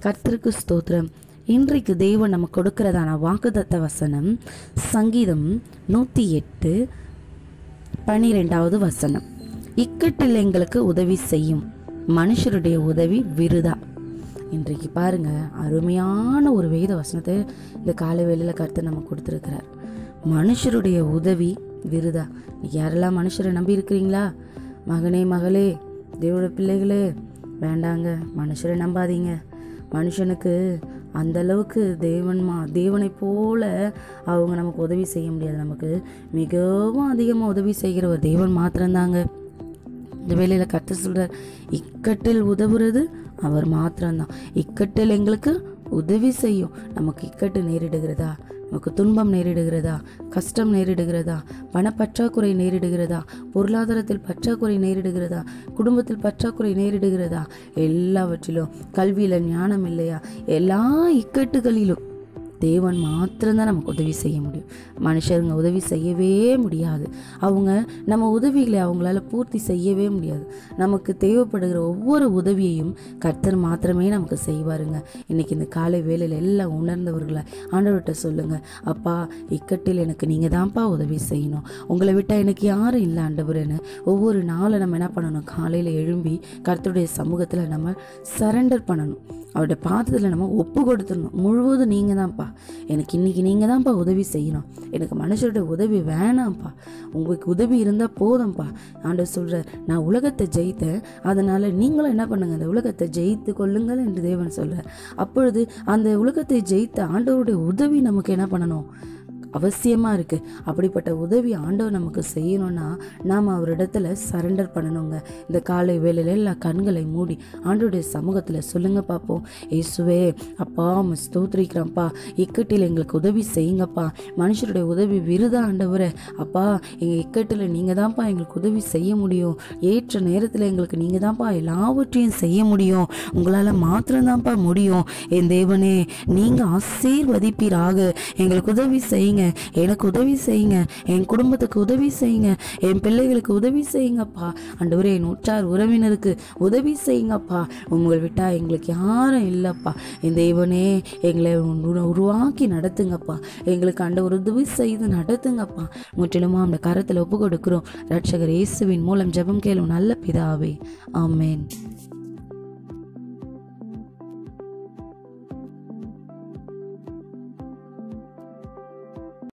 கர்த்தருக்கு ஸ்தோத்திரம் இன்றைக்கு தேவன் நம்ம கொடுக்கிறதான வாக்குதத்த வசனம் சங்கீதம் நூற்றி எட்டு பனிரெண்டாவது வசனம் இக்கட்டில் எங்களுக்கு உதவி செய்யும் மனுஷருடைய உதவி விருதா இன்றைக்கு பாருங்க அருமையான ஒரு வேத வசனத்தை இந்த காலை வேளையில் கருத்து நம்ம கொடுத்துருக்கிறார் மனுஷருடைய உதவி விருதா இன்னைக்கு யாரெல்லாம் மனுஷரை நம்பி இருக்கிறீங்களா மகனே மகளே தேவோட பிள்ளைகளே வேண்டாங்க மனுஷரை நம்பாதீங்க மனுஷனுக்கு அந்த அளவுக்கு தேவன் மா தேவனை போல அவங்க நமக்கு உதவி செய்ய முடியாது நமக்கு மிகவும் அதிகமாக உதவி செய்கிற ஒரு தேவன் மாத்திரம்தாங்க இந்த வேலையில் கத்த சொல்கிறார் இக்கட்டில் உதவுறது அவர் மாத்திரம்தான் இக்கட்டில் எங்களுக்கு உதவி செய்யும் நமக்கு இக்கட்டு நேரிடுகிறதா நமக்கு துன்பம் நேரிடுகிறதா கஷ்டம் நேரிடுகிறதா பணப்பற்றாக்குறை நேரிடுகிறதா பொருளாதாரத்தில் பற்றாக்குறை நேரிடுகிறதா குடும்பத்தில் பற்றாக்குறை நேரிடுகிறதா எல்லாவற்றிலும் கல்வியில் ஞானம் இல்லையா எல்லா இக்கட்டுகளிலும் தேவன் மாத்திரம்தான் நமக்கு உதவி செய்ய முடியும் மனுஷருங்க உதவி செய்யவே முடியாது அவங்க நம்ம உதவிகளை அவங்களால பூர்த்தி செய்யவே முடியாது நமக்கு தேவைப்படுகிற ஒவ்வொரு உதவியையும் கர்த்தர் மாத்திரமே நமக்கு செய்வாருங்க இன்னைக்கு இந்த காலை வேளையில் எல்லாம் உணர்ந்தவர்களை ஆண்டவர்கிட்ட சொல்லுங்க அப்பா இக்கட்டில் எனக்கு நீங்க தான்ப்பா உதவி செய்யணும் உங்களை விட்டா எனக்கு யாரும் இல்லை ஆண்டவரேன்னு ஒவ்வொரு நாளும் நம்ம என்ன பண்ணணும் காலையில் எழும்பி கர்த்தருடைய சமூகத்தில் நம்ம சரண்டர் பண்ணணும் அவருடைய பாதத்தில் நம்ம ஒப்பு கொடுத்துடணும் முழுவதும் நீங்கள் தான்ப்பா எனக்கு இன்னைக்கு நீங்கள் தான்ப்பா உதவி செய்யணும் எனக்கு மனுஷருடைய உதவி வேணாம்ப்பா உங்களுக்கு உதவி இருந்தால் போதும்ப்பா ஆண்டவர் சொல்கிறார் நான் உலகத்தை ஜெயித்தேன் அதனால் நீங்களும் என்ன பண்ணுங்க அந்த உலகத்தை ஜெயித்து கொள்ளுங்கள் என்று தேவன் சொல்கிறார் அப்பொழுது அந்த உலகத்தை ஜெயித்த ஆண்டவருடைய உதவி நமக்கு என்ன பண்ணணும் அவசியமாக இருக்குது அப்படிப்பட்ட உதவி ஆண்டவர் நமக்கு செய்யணும்னா நாம் அவரிடத்துல சரண்டர் பண்ணணுங்க இந்த காலை வேளையில எல்லா கண்களை மூடி ஆண்டவருடைய சமூகத்தில் சொல்லுங்க பார்ப்போம் இயேசுவே அப்பா உம்மை ஸ்தோத்திரிக்கிறோம்ப்பா இக்கட்டில் எங்களுக்கு உதவி செய்யுங்கப்பா மனுஷருடைய உதவி விருதா ஆண்டவரே அப்பா எங்கள் இக்கட்டில் நீங்கள் தான்ப்பா எங்களுக்கு உதவி செய்ய முடியும் ஏற்ற நேரத்தில் எங்களுக்கு நீங்கள் தான்ப்பா எல்லாவற்றையும் செய்ய முடியும் உங்களால் மாத்திரம்தான்ப்பா முடியும் என் தேவனே நீங்கள் ஆசீர்வதிப்பீராக எங்களுக்கு உதவி செய்யுங்க எனக்கு உதவி செய்யுங்க என் குடும்பத்துக்கு உதவி செய்யுங்க என் பிள்ளைகளுக்கு உதவி செய்யுங்கப்பா ஆண்டவரே என் உற்றார் உறவினருக்கு உதவி செய்யுங்கப்பா உங்களை விட்டா எங்களுக்கு யாரும் இல்லைப்பா என் தேவனே எங்களை உரு- உருவாக்கி நடத்துங்கப்பா எங்களுக்கு ஆண்ட ஒரு உதவி செய்து நடத்துங்கப்பா முற்றிலுமா அந்த கரத்தில் ஒப்பு கொடுக்கிறோம் ரட்சகர் இயேசுவின் மூலம் ஜெபம் கேளும் நல்ல பிதாவே ஆமென்